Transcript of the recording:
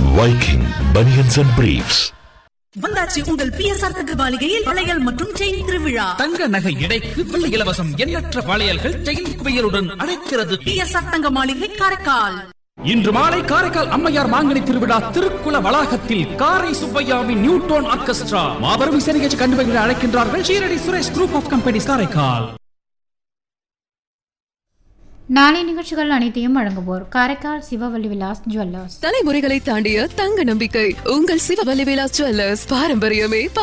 Viking Bunions and Briefs. வந்தாச்சு உங்கள் PSR தங்க மாளிகையில் வளையல் மற்றும் செயின் திருவிழா தங்க நகை எடைக்கு வெள்ளி இலவசம் எண்ணற்ற வளையல்கள் செயின் குவியலுடன் அழைக்கிறது பிஎஸ்ஆர் தங்க மாளிகை காரைக்கால் இன்று மாலை காரைக்கால் அம்மையார் மாங்கனி திருவிழா திருக்குள வளாகத்தில் காரை சுப்பையாவின் நியூட்டோன் ஆர்கெஸ்ட்ரா மாபெரும் இசை நிகழ்ச்சி கண்டுபிடிக்க அழைக்கின்றார்கள் Shirdi Suresh group of companies Karaikal நாளை நிகழ்ச்சிகள் அனைத்தையும் வழங்குவோர் காரைக்கால் சிவவல்லி விலாஸ் ஜுவல்லர்ஸ் தலைமுறைகளை தாண்டிய தங்க நம்பிக்கை உங்கள் சிவவல்லி விலாஸ் ஜுவல்லர்ஸ் பாரம்பரியமே